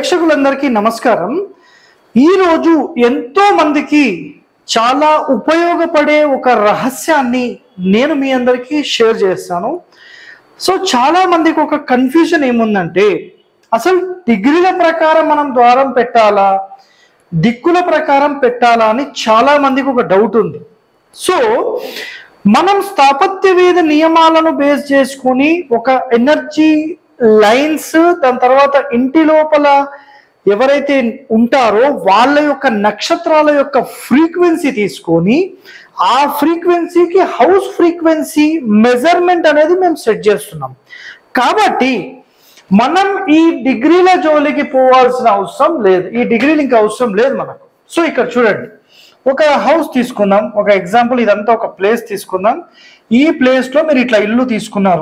ప్రేక్షకులందరికీ నమస్కారం ఈరోజు ఎంతో మందికి చాలా ఉపయోగపడే ఒక రహస్యాన్ని నేను మీ అందరికీ షేర్ చేస్తాను సో చాలా మందికి ఒక కన్ఫ్యూజన్ ఏముందంటే అసలు డిగ్రీల ప్రకారం మనం ద్వారం పెట్టాలా దిక్కుల ప్రకారం పెట్టాలా అని చాలా మందికి ఒక డౌట్ ఉంది సో మనం స్థాపత్య వేద నియమాలను బేస్ చేసుకుని ఒక ఎనర్జీ లైన్స్ దాని తర్వాత ఇంటి లోపల ఎవరైతే ఉంటారో వాళ్ళ యొక్క నక్షత్రాల యొక్క ఫ్రీక్వెన్సీ తీసుకొని ఆ ఫ్రీక్వెన్సీకి హౌస్ ఫ్రీక్వెన్సీ మెజర్మెంట్ అనేది మేము సెట్ చేస్తున్నాం కాబట్టి మనం ఈ డిగ్రీల జోలికి పోవాల్సిన అవసరం లేదు ఈ డిగ్రీలు ఇంకా అవసరం లేదు మనకు సో ఇక్కడ చూడండి ఒక హౌస్ తీసుకుందాం ఒక ఎగ్జాంపుల్ ఇదంతా ఒక ప్లేస్ తీసుకుందాం ఈ ప్లేస్ లో మీరు ఇట్లా ఇల్లు తీసుకున్నారు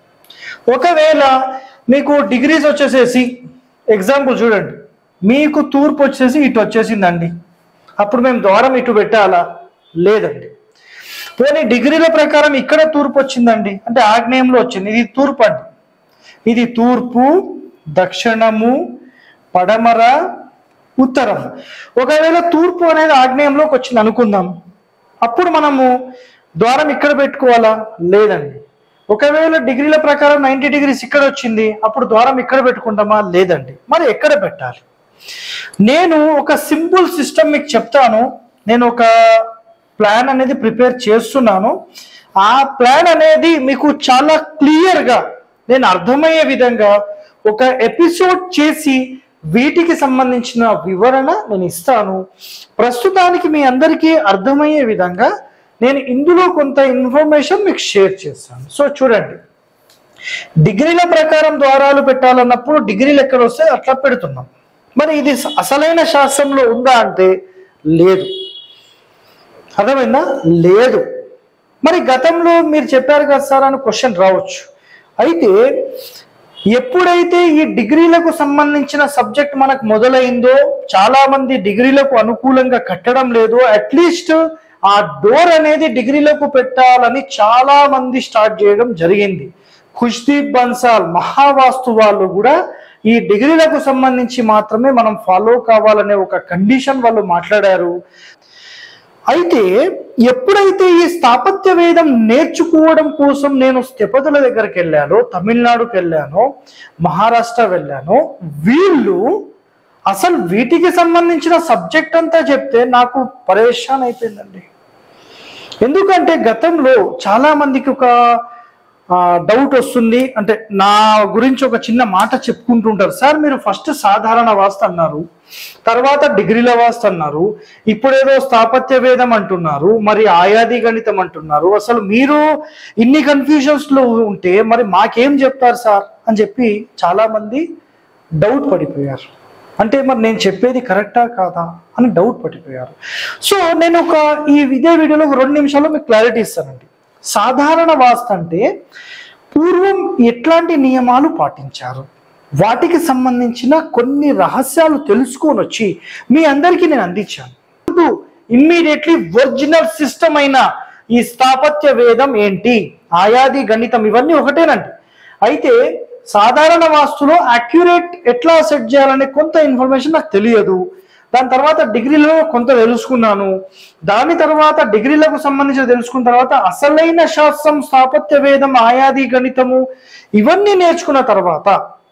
ఒకవేళ మీకు డిగ్రీస్ వచ్చేసేసి ఎగ్జాంపుల్ చూడండి మీకు తూర్పు వచ్చేసి ఇటు వచ్చేసిందండి అప్పుడు మేము ద్వారం ఇటు పెట్టాలా లేదండి పోనీ డిగ్రీల ప్రకారం ఇక్కడ తూర్పు వచ్చిందండి అంటే ఆగ్నేయంలో వచ్చింది ఇది తూర్పు అండి ఇది తూర్పు దక్షిణము పడమర ఉత్తరం ఒకవేళ తూర్పు అనేది ఆగ్నేయంలోకి వచ్చింది అనుకుందాం అప్పుడు మనము ద్వారం ఇక్కడ పెట్టుకోవాలా లేదండి ఒకవేళ డిగ్రీల ప్రకారం నైంటీ డిగ్రీస్ ఇక్కడ వచ్చింది అప్పుడు ద్వారం ఇక్కడ పెట్టుకుంటామా లేదండి మరి ఎక్కడ పెట్టాలి నేను ఒక సింపుల్ సిస్టమ్ మీకు చెప్తాను నేను ఒక ప్లాన్ అనేది ప్రిపేర్ చేస్తున్నాను ఆ ప్లాన్ అనేది మీకు చాలా క్లియర్గా నేను అర్థమయ్యే విధంగా ఒక ఎపిసోడ్ చేసి వీటికి సంబంధించిన వివరణ నేను ఇస్తాను ప్రస్తుతానికి మీ అందరికీ అర్థమయ్యే విధంగా నేను ఇందులో కొంత ఇన్ఫర్మేషన్ మీకు షేర్ చేస్తాను సో చూడండి డిగ్రీల ప్రకారం ద్వారాలు పెట్టాలన్నప్పుడు డిగ్రీలు ఎక్కడ వస్తే అట్లా పెడుతున్నాం మరి ఇది అసలైన శాస్త్రంలో ఉందా అంటే లేదు అర్థమైందా లేదు మరి గతంలో మీరు చెప్పారు కదా సార్ అని క్వశ్చన్ రావచ్చు అయితే ఎప్పుడైతే ఈ డిగ్రీలకు సంబంధించిన సబ్జెక్ట్ మనకు మొదలైందో చాలా మంది డిగ్రీలకు అనుకూలంగా కట్టడం లేదు అట్లీస్ట్ ఆ డోర్ అనేది డిగ్రీలకు పెట్టాలని చాలా మంది స్టార్ట్ చేయడం జరిగింది ఖుష్దీప్ బన్సాల్ మహావాస్తు వాళ్ళు కూడా ఈ డిగ్రీలకు సంబంధించి మాత్రమే మనం ఫాలో కావాలనే ఒక కండిషన్ వాళ్ళు మాట్లాడారు అయితే ఎప్పుడైతే ఈ స్థాపత్య వేదం నేర్చుకోవడం కోసం నేను స్థపతుల దగ్గరికి వెళ్ళానో తమిళనాడుకి వెళ్ళానో మహారాష్ట్ర వెళ్ళానో వీళ్ళు అసలు వీటికి సంబంధించిన సబ్జెక్ట్ అంతా చెప్తే నాకు పరేషాన్ అయిపోయిందండి ఎందుకంటే గతంలో చాలా మందికి ఒక డౌట్ వస్తుంది అంటే నా గురించి ఒక చిన్న మాట చెప్పుకుంటుంటారు సార్ మీరు ఫస్ట్ సాధారణ వాస్తు అన్నారు తర్వాత డిగ్రీల వాస్తు అన్నారు ఇప్పుడేదో స్థాపత్య వేదం అంటున్నారు మరి ఆయాది గణితం అంటున్నారు అసలు మీరు ఇన్ని కన్ఫ్యూజన్స్ లో ఉంటే మరి మాకేం చెప్తారు సార్ అని చెప్పి చాలా మంది డౌట్ పడిపోయారు అంటే మరి నేను చెప్పేది కరెక్టా కాదా అని డౌట్ పడిపోయారు సో నేను ఒక ఈ ఇదే వీడియోలో ఒక రెండు నిమిషాల్లో మీకు క్లారిటీ ఇస్తానండి సాధారణ వాస్తు అంటే పూర్వం ఎట్లాంటి నియమాలు పాటించారు వాటికి సంబంధించిన కొన్ని రహస్యాలు తెలుసుకొని వచ్చి మీ అందరికీ నేను అందించాను ఇమ్మీడియట్లీ ఒరిజినల్ సిస్టమ్ అయిన ఈ స్థాపత్య వేదం ఏంటి ఆయాది గణితం ఇవన్నీ ఒకటేనండి అయితే సాధారణ వాస్తులో అక్యురేట్ ఎట్లా సెట్ చేయాలనే కొంత ఇన్ఫర్మేషన్ నాకు తెలియదు దాని తర్వాత డిగ్రీలో కొంత తెలుసుకున్నాను దాని తర్వాత డిగ్రీలకు సంబంధించి తెలుసుకున్న తర్వాత అసలైన శాస్త్రం స్థాపత్య వేదం ఆయాది గణితము ఇవన్నీ నేర్చుకున్న తర్వాత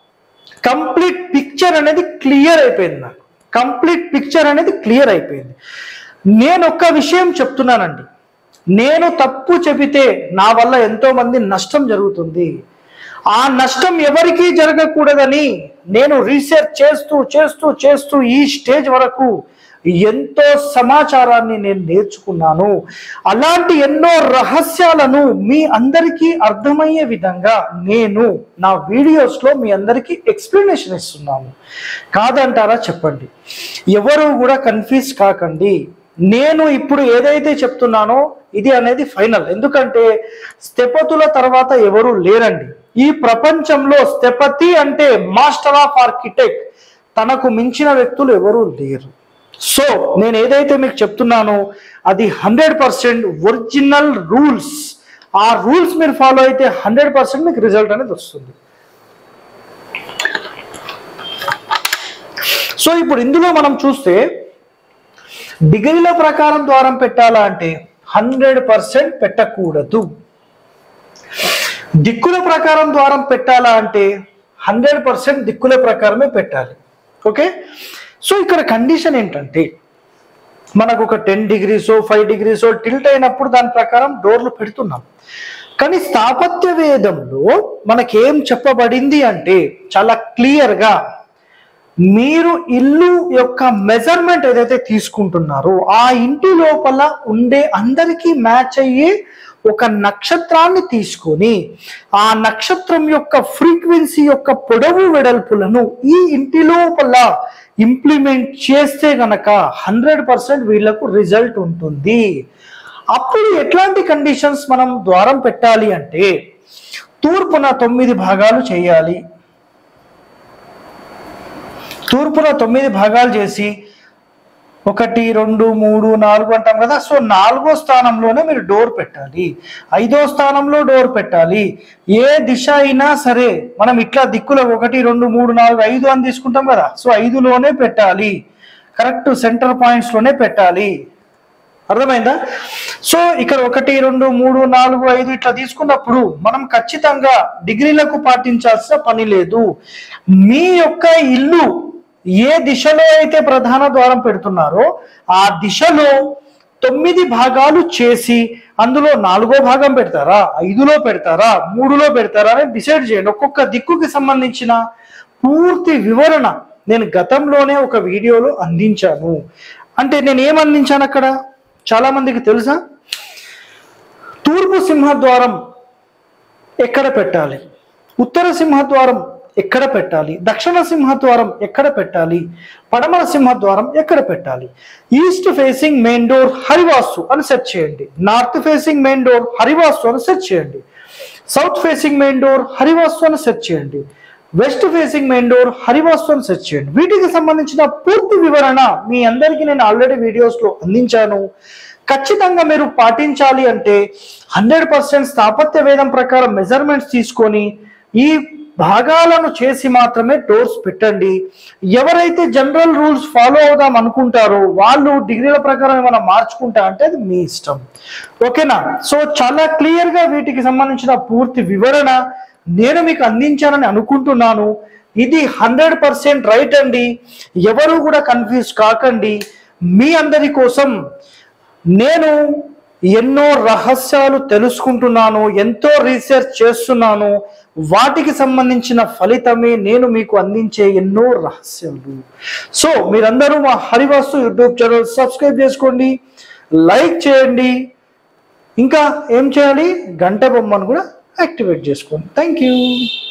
కంప్లీట్ పిక్చర్ అనేది క్లియర్ అయిపోయింది నాకు కంప్లీట్ పిక్చర్ అనేది క్లియర్ అయిపోయింది నేను ఒక్క విషయం చెప్తున్నానండి నేను తప్పు చెబితే నా వల్ల ఎంతో మంది నష్టం జరుగుతుంది ఆ నష్టం ఎవరికీ జరగకూడదని నేను రీసెర్చ్ చేస్తూ చేస్తూ చేస్తూ ఈ స్టేజ్ వరకు ఎంతో సమాచారాన్ని నేను నేర్చుకున్నాను అలాంటి ఎన్నో రహస్యాలను మీ అందరికీ అర్థమయ్యే విధంగా నేను నా వీడియోస్లో మీ అందరికీ ఎక్స్ప్లెనేషన్ ఇస్తున్నాను కాదంటారా చెప్పండి ఎవరు కూడా కన్ఫ్యూజ్ కాకండి నేను ఇప్పుడు ఏదైతే చెప్తున్నానో ఇది అనేది ఫైనల్ ఎందుకంటే స్థపతుల తర్వాత ఎవరు లేరండి ఈ ప్రపంచంలో స్థపతి అంటే మాస్టర్ ఆఫ్ ఆర్కిటెక్ట్ తనకు మించిన వ్యక్తులు ఎవరు లేరు సో నేను ఏదైతే మీకు చెప్తున్నానో అది హండ్రెడ్ పర్సెంట్ ఒరిజినల్ రూల్స్ ఆ రూల్స్ మీరు ఫాలో అయితే హండ్రెడ్ పర్సెంట్ మీకు రిజల్ట్ అనేది వస్తుంది సో ఇప్పుడు ఇందులో మనం చూస్తే డిగ్రీల ప్రకారం ద్వారం పెట్టాలా అంటే హండ్రెడ్ పర్సెంట్ పెట్టకూడదు దిక్కుల ప్రకారం ద్వారం పెట్టాలా అంటే హండ్రెడ్ పర్సెంట్ దిక్కుల ప్రకారమే పెట్టాలి ఓకే సో ఇక్కడ కండిషన్ ఏంటంటే మనకు ఒక టెన్ డిగ్రీసో ఫైవ్ డిగ్రీసో టిల్ట్ అయినప్పుడు దాని ప్రకారం డోర్లు పెడుతున్నాం కానీ స్థాపత్య వేదంలో మనకేం చెప్పబడింది అంటే చాలా క్లియర్గా మీరు ఇల్లు యొక్క మెజర్మెంట్ ఏదైతే తీసుకుంటున్నారో ఆ ఇంటి లోపల ఉండే అందరికీ మ్యాచ్ అయ్యే ఒక నక్షత్రాన్ని తీసుకొని ఆ నక్షత్రం యొక్క ఫ్రీక్వెన్సీ యొక్క పొడవు వెడల్పులను ఈ ఇంటి లోపల ఇంప్లిమెంట్ చేస్తే గనక హండ్రెడ్ పర్సెంట్ వీళ్ళకు రిజల్ట్ ఉంటుంది అప్పుడు ఎట్లాంటి కండిషన్స్ మనం ద్వారం పెట్టాలి అంటే తూర్పున తొమ్మిది భాగాలు చేయాలి తూర్పున తొమ్మిది భాగాలు చేసి ఒకటి రెండు మూడు నాలుగు అంటాం కదా సో నాలుగో స్థానంలోనే మీరు డోర్ పెట్టాలి ఐదో స్థానంలో డోర్ పెట్టాలి ఏ దిశ అయినా సరే మనం ఇట్లా దిక్కులో ఒకటి రెండు మూడు నాలుగు ఐదు అని తీసుకుంటాం కదా సో ఐదులోనే పెట్టాలి కరెక్ట్ సెంటర్ పాయింట్స్ లోనే పెట్టాలి అర్థమైందా సో ఇక్కడ ఒకటి రెండు మూడు నాలుగు ఐదు ఇట్లా తీసుకున్నప్పుడు మనం ఖచ్చితంగా డిగ్రీలకు పాటించాల్సిన పని లేదు మీ యొక్క ఇల్లు ఏ దిశలో అయితే ప్రధాన ద్వారం పెడుతున్నారో ఆ దిశలో తొమ్మిది భాగాలు చేసి అందులో నాలుగో భాగం పెడతారా ఐదులో పెడతారా మూడులో పెడతారా అని డిసైడ్ చేయండి ఒక్కొక్క దిక్కుకి సంబంధించిన పూర్తి వివరణ నేను గతంలోనే ఒక వీడియోలో అందించాను అంటే నేను ఏం అందించాను అక్కడ చాలా మందికి తెలుసా తూర్పు సింహద్వారం ఎక్కడ పెట్టాలి ఉత్తర సింహద్వారం ఎక్కడ పెట్టాలి దక్షిణ సింహద్వారం ఎక్కడ పెట్టాలి పడమర సింహద్వారం ఎక్కడ పెట్టాలి east facing main door Harivastu అని సెర్చ్ చేయండి north facing main door Harivastu అని సెర్చ్ చేయండి south facing main door Harivastu అని సెర్చ్ చేయండి west facing main door Harivastu అని సెర్చ్ చేయండి వీటికి సంబంధించిన పూర్తి వివరణ మీ అందరికీ నేను ఆల్రెడీ వీడియోస్ లో అందించాను ఖచ్చితంగా మీరు పాటించాలి అంటే హండ్రెడ్ పర్సెంట్ స్థాపత్య వేదం ప్రకారం మెజర్మెంట్స్ తీసుకొని ఈ భాగాలను చేసి మాత్రమే డోర్స్ పెట్టండి ఎవరైతే జనరల్ రూల్స్ ఫాలో అవుదాం అనుకుంటారో వాళ్ళు డిగ్రీల ప్రకారం ఏమైనా మార్చుకుంటా అంటే అది మీ ఇష్టం ఓకేనా సో చాలా క్లియర్ గా వీటికి సంబంధించిన పూర్తి వివరణ నేను మీకు అందించానని అనుకుంటున్నాను ఇది హండ్రెడ్ పర్సెంట్ రైట్ అండి ఎవరు కూడా కన్ఫ్యూజ్ కాకండి మీ అందరి కోసం నేను ఎన్నో రహస్యాలు తెలుసుకుంటున్నాను ఎంతో రీసెర్చ్ చేస్తున్నాను వాటికి సంబంధించిన ఫలితమే నేను మీకు అందించే ఎన్నో రహస్యాలు సో మీరందరూ మా హరివాస్తు యూట్యూబ్ ఛానల్ సబ్స్క్రైబ్ చేసుకోండి లైక్ చేయండి ఇంకా ఏం చేయాలి గంట బొమ్మను కూడా యాక్టివేట్ చేసుకోండి థ్యాంక్ యూ